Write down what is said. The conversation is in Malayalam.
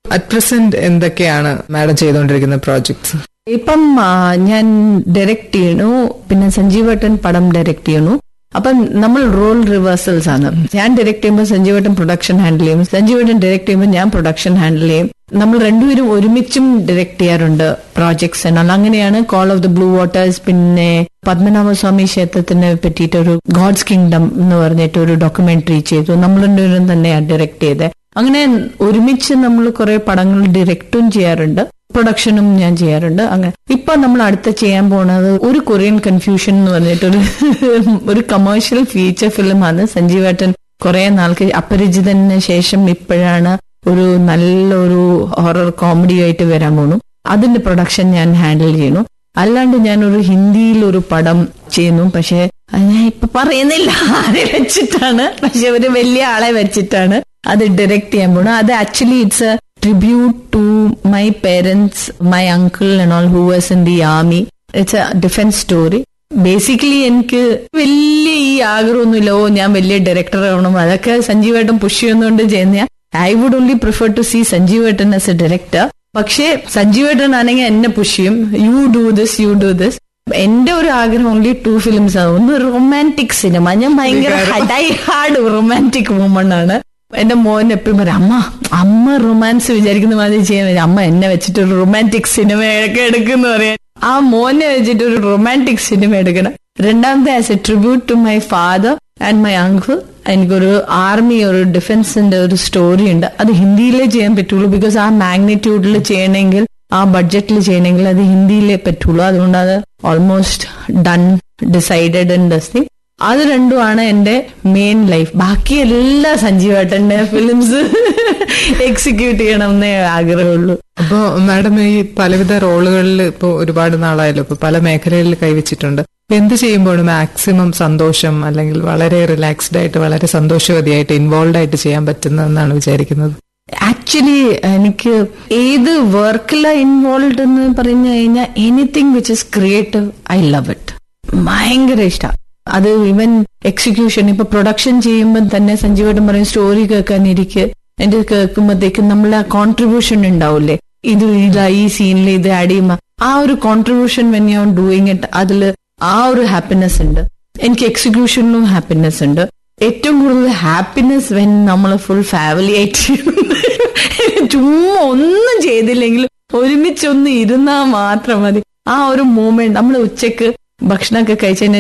അറ്റ് പ്രസന്റ് എന്തൊക്കെയാണ് മാഡം ചെയ്തുകൊണ്ടിരിക്കുന്ന പ്രോജക്ട്സ് ഇപ്പം ആ, ഞാൻ ഡയറക്റ്റ് ചെയ്യണു പിന്നെ സഞ്ജീവട്ടൻ പടം ഡയറക്റ്റ് ചെയ്യണു അപ്പം നമ്മൾ റോൾ റിവേഴ്സൽസ് ആണ് ഞാൻ ഡയറക്ട് ചെയ്യുമ്പോൾ സഞ്ജീവട്ടൻ പ്രൊഡക്ഷൻ ഹാൻഡിൽ ചെയ്യും സഞ്ജീവട്ടൻ ഡയറക്ട് ചെയ്യുമ്പോൾ ഞാൻ പ്രൊഡക്ഷൻ ഹാൻഡിൽ ചെയ്യും നമ്മൾ രണ്ടുപേരും ഒരുമിച്ചും ഡയറക്ട് ചെയ്യാറുണ്ട് പ്രോജക്ട്സ് എന്നാൽ അങ്ങനെയാണ് call of the blue waters പിന്നെ പത്മനാഭസ്വാമി ക്ഷേത്രത്തിനെ പറ്റിയിട്ട് ഒരു ഗോഡ്സ് കിങ്ഡം എന്ന് പറഞ്ഞിട്ട് ഒരു ഡോക്യുമെന്ററി ചെയ്തു നമ്മൾ രണ്ടുപേരും തന്നെയാണ് ഡയറക്ട് ചെയ്തത് അങ്ങനെ ഒരുമിച്ച് നമ്മൾ കുറെ പടങ്ങൾ ഡയറക്റ്റും ചെയ്യാറുണ്ട് പ്രൊഡക്ഷനും ഞാൻ ചെയ്യാറുണ്ട് അങ്ങനെ ഇപ്പൊ നമ്മൾ അടുത്ത ചെയ്യാൻ പോണത് ഒരു കൊറിയൻ കൺഫ്യൂഷൻ എന്ന് പറഞ്ഞിട്ടൊരു ഒരു കമേഴ്ഷ്യൽ ഫീച്ചർ ഫിലിമാണ് സഞ്ജീവേട്ടൻ കുറെ നാൾക്ക് അപരിചിതന് ശേഷം ഇപ്പോഴാണ് ഒരു നല്ലൊരു ഹൊറർ കോമഡി ആയിട്ട് വരാൻ പോണു അതിന്റെ പ്രൊഡക്ഷൻ ഞാൻ ഹാൻഡിൽ ചെയ്യുന്നു അല്ലാണ്ട് ഞാനൊരു ഹിന്ദിയിൽ ഒരു പടം ചെയ്യുന്നു പക്ഷെ അത് ഞാൻ ഇപ്പൊ പറയുന്നില്ല ആരെ വെച്ചിട്ടാണ് പക്ഷെ ഒരു വലിയ ആളെ വെച്ചിട്ടാണ് അത് ഡയറക്ട് ചെയ്യാൻ പോണു അത് actually it's a tribute to my parents my uncle and all who was in the army it's a defence story basically എനിക്ക് വലിയ ഈ ആഗ്രഹമൊന്നുമില്ല ഓ ഞാൻ വലിയ ഡയറക്ടർ ആവണം അതൊക്കെ സഞ്ജീവേട്ടൻ പുഷ് ചെയ്യുന്നതുകൊണ്ട് ചെയ്യുന്ന I would only prefer to see സഞ്ജീവേട്ടൻ ആസ് എ ഡയറക്ടർ പക്ഷേ സഞ്ജീവേട്ടൻ ആണെങ്കിൽ എന്നെ പുഷ് ചെയ്യും you do this you do this എന്റെ ഒരു ആഗ്രഹം ഓൺലി ടു ഫിലിംസ് ആണ് ഒന്ന് റൊമാൻറ്റിക് സിനിമ ഞാൻ ഭയങ്കര ഡൈ ഹാർഡ് റൊമാൻറ്റിക് വുമൺ ആണ് എന്റെ മോൻ എപ്പോഴും പറയും അമ്മ അമ്മ റൊമാൻസ് വിചാരിക്കുന്ന മാതിരി ചെയ്യാൻ പറ്റും. അമ്മ എന്നെ വെച്ചിട്ട് ഒരു റൊമാൻറ്റിക് സിനിമയൊക്കെ എടുക്കുന്ന പറയാൻ ആ മോനെ വെച്ചിട്ട് ഒരു റൊമാൻറ്റിക് സിനിമ എടുക്കണം രണ്ടാമത്തെ as a tribute to my father and my uncle എനിക്കൊരു ആർമി ഒരു ഡിഫൻസിന്റെ ഒരു സ്റ്റോറി ഉണ്ട് അത് ഹിന്ദിയിലേ ചെയ്യാൻ പറ്റുള്ളൂ ബിക്കോസ് ആ മാഗ്നിറ്റ്യൂഡിൽ ചെയ്യണമെങ്കിൽ ആ ബഡ്ജറ്റിൽ ചെയ്യണമെങ്കിൽ അത് ഹിന്ദിയിലേ പറ്റുള്ളൂ അതുകൊണ്ട് അത് almost done decided in this thing അത് രണ്ടുമാണ് എന്റെ മെയിൻ ലൈഫ് ബാക്കി എല്ലാ സഞ്ജീവേട്ടന്റെ ഫിലിംസ് എക്സിക്യൂട്ട് ചെയ്യണം എന്നേ ആഗ്രഹമുള്ളൂ അപ്പോ മാഡം ഈ പലവിധ റോളുകളിൽ ഇപ്പൊ ഒരുപാട് നാളായല്ലോ ഇപ്പൊ പല മേഖലകളിൽ കൈവച്ചിട്ടുണ്ട് അപ്പൊ എന്ത് ചെയ്യുമ്പോഴും മാക്സിമം സന്തോഷം അല്ലെങ്കിൽ വളരെ റിലാക്സ്ഡ് ആയിട്ട് വളരെ സന്തോഷവതിയായിട്ട് ഇൻവോൾവ് ആയിട്ട് ചെയ്യാൻ പറ്റുന്നതെന്നാണ് വിചാരിക്കുന്നത് ആക്ച്വലി എനിക്ക് ഏത് വർക്കിലാണ് ഇൻവോൾവ് എന്ന് പറഞ്ഞു കഴിഞ്ഞാൽ anything which is creative I love it ഭയങ്കര ഇഷ്ടം അത് ഇവൻ എക്സിക്യൂഷൻ ഇപ്പൊ പ്രൊഡക്ഷൻ ചെയ്യുമ്പോൾ തന്നെ സഞ്ജീവേട്ടൻ പറയും സ്റ്റോറി കേൾക്കാനിരിക്കെ എന്റെ കേൾക്കുമ്പോഴത്തേക്കും നമ്മളെ കോൺട്രിബ്യൂഷൻ ഉണ്ടാവില്ലേ ഇത് ഇതാ ഈ സീനിൽ ഇത് ആഡ് ചെയ്യുമ്പോ ആ ഒരു contribution when you doing it അതിൽ ആ ഒരു ഹാപ്പിനെസ് ഉണ്ട് എനിക്ക് എക്സിക്യൂഷനിലും ഹാപ്പിനെസ് ഉണ്ട് ഏറ്റവും കൂടുതൽ ഹാപ്പിനെസ് വെൻ നമ്മൾ ഫുൾ ഫാമിലി ആയിട്ട് ചുമ്മാ ഒന്നും ചെയ്തില്ലെങ്കിലും ഒരുമിച്ചൊന്ന് ഇരുന്നാൽ മാത്രം മതി ആ ഒരു മൂമെന്റ് നമ്മൾ ഉച്ചക്ക് ഭക്ഷണമൊക്കെ കഴിച്ചതിന്